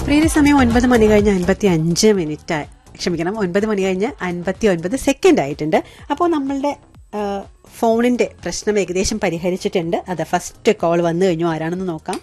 പ്രിയ സമയം ഒൻപത് മണി കഴിഞ്ഞ് അൻപത്തി അഞ്ച് മിനിറ്റ് ക്ഷമിക്കണം ഒൻപത് മണി കഴിഞ്ഞ് അൻപത്തി ഒൻപത് സെക്കൻഡ് ആയിട്ടുണ്ട് അപ്പോൾ നമ്മളുടെ ആ, ഫോണിന്റെ പ്രശ്നം ഏകദേശം പരിഹരിച്ചിട്ടുണ്ട് അത് ഫസ്റ്റ് കോൾ വന്നു കഴിഞ്ഞു ആരാണെന്ന് നോക്കാം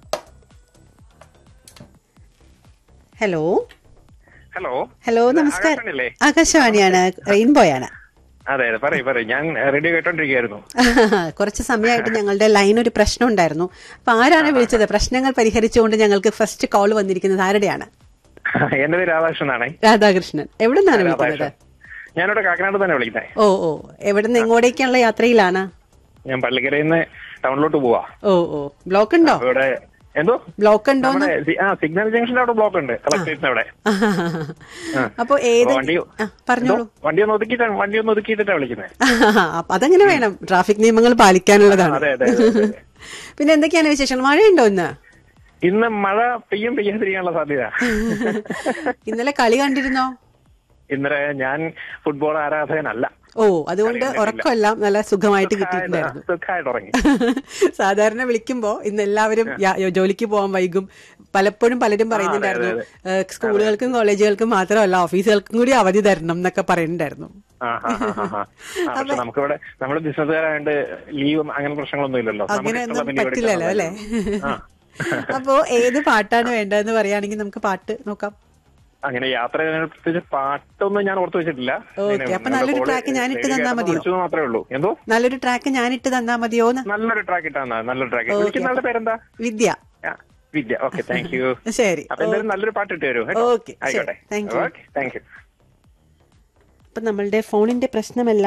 ഹലോ ഹലോ ഹലോ നമസ്കാരം ആകാശവാണിയല്ലേ? ആകാശവാണിയാണ് റെയിൻബോയാണ് അതെ അതെ പറയൂ പറയൂ ഞാൻ റേഡിയോ കേട്ടോണ്ടിരിക്കുകയായിരുന്നു കുറച്ച് സമയമായിട്ട് ഞങ്ങളുടെ ലൈൻ ഒരു പ്രശ്നം ഉണ്ടായിരുന്നു അപ്പൊ ആരാണ് വിളിച്ചത് പ്രശ്നങ്ങൾ പരിഹരിച്ചുകൊണ്ട് ഞങ്ങൾക്ക് ഫസ്റ്റ് കോൾ വന്നിരിക്കുന്നത് ആരുടെയാണ് എന്റെ പേര് രാധാകൃഷ്ണനാണേ രാധാകൃഷ്ണൻ എവിടെ നിന്നാണ് വിളിക്കുന്നത് രാധാകൃഷ്ണൻ ഞാനിവിടെ കാക്കനാട് തന്നെ വിളിക്കുന്നത് ഓ ഓ എവിടെ നിന്ന് എങ്ങോട്ടേക്കുള്ള യാത്രയിലാണ് ഞാൻ പള്ളിക്കരയിൽ നിന്ന് ടൗണിലോട്ട് പോവാ ഓ ഓ ബ്ലോക്ക് ഉണ്ടോ അപ്പൊ ഇവിടെ എന്തോ ബ്ലോക്ക് ഉണ്ടോ നമ്മുടെ സി- ആ സിഗ്നൽ ജംഗ്ഷന്റെ അവിടെ ബ്ലോക്ക് ഉണ്ട് കളക്ടറേറ്റിന് അവിടെ അപ്പൊ ഏത് അപ്പൊ വണ്ടി ആ, പറഞ്ഞോളൂ എന്തോ? വണ്ടി ഒന്ന് ഒതുക്കിയിട്ടാണ് വണ്ടി ഒന്ന് ഒതുക്കിയിട്ടാണ് വിളിക്കുന്നത് അപ്പൊ അതങ്ങനെ വേണം ട്രാഫിക് നിയമങ്ങൾ പാലിക്കാനുള്ളതാണ് അതെ അതെ അതെ, അതെ. പിന്നെ എന്തൊക്കെയാണ് വിശേഷങ്ങൾ മഴയുണ്ടോ ഇന്ന് ഇന്ന് മഴ പെയ്യും പെയ്യാതിരിക്കാനുള്ള സാധ്യത ഇന്നലെ കളി കണ്ടിരുന്നോ ഇന്നലെ ഞാൻ ഫുട്ബോൾ ആരാധകനല്ല ഓ അതുകൊണ്ട് ഉറക്കമെല്ലാം നല്ല സുഖമായിട്ട് കിട്ടിയിട്ടുണ്ടായിരുന്നു സുഖമായിട്ട് ഉറങ്ങി സാധാരണ വിളിക്കുമ്പോ ഇന്ന് എല്ലാവരും യാ- ജോലിക്ക് പോകാൻ വൈകും പലപ്പോഴും പലരും പറയുന്നുണ്ടായിരുന്നു ഏഹ്, സ്കൂളുകൾക്കും കോളേജുകൾക്കും മാത്രമല്ല ഓഫീസുകൾക്കും കൂടി അവധി തരണം എന്നൊക്കെ പറയുന്നുണ്ടായിരുന്നു ആ, ആ, ആ, ആ, ആ. ആ, പക്ഷെ നമുക്കിവിടെ നമ്മള് ബിസിനസ്സുകാരായോണ്ട് ലീവും അങ്ങനെ പ്രശ്നങ്ങളൊന്നും ഇല്ലല്ലോ നമുക്ക് അങ്ങനെയൊന്നും ഇഷ്ടമുള്ള പരിപാടി പറ്റില്ലല്ലോ അല്ലേ എടുക്കാമല്ലോ. ആ. അപ്പോ ഏത് പാട്ടാണ് വേണ്ടതെന്ന് പറയുകയാണെങ്കിൽ നമുക്ക് പാട്ട് നോക്കാം അങ്ങനെ യാത്ര ചെയ്യുന്നതിനെ പ്രത്യേകിച്ച് പാട്ടൊന്നും ഞാൻ ഓർത്ത് വെച്ചിട്ടില്ല ഓക്കേ, ഇങ്ങനെ അപ്പൊ നല്ലൊരു നമ്മുടെ track ഞാൻ ഇട്ട് radio തന്നാ കേട്ടപ്പോൾ മതിയോ? വിളിച്ചത് മാത്രമേ ഉള്ളൂ എന്തോ നല്ലൊരു ട്രാക്ക് ഞാൻ ഇട്ട് തന്നാ മതിയോന്ന് നല്ലൊരു ട്രാക്ക് ഇട്ടാ നല്ലൊരു ട്രാക്ക് ഓക്കേ, വിളിക്കുന്ന ആളുടെ പേരെന്താ വിദ്യ ആ, വിദ്യ ഓക്കെ താങ്ക് യു ശരി അപ്പൊ എന്തായാലും നല്ലൊരു പാട്ട് ഇട്ട് തരൂ ഓക്കേ, ശരി. ആയിക്കോട്ടെ Thank you. Okay thank you അപ്പൊ നമ്മളുടെ ഫോണിന്റെ പ്രശ്നമല്ല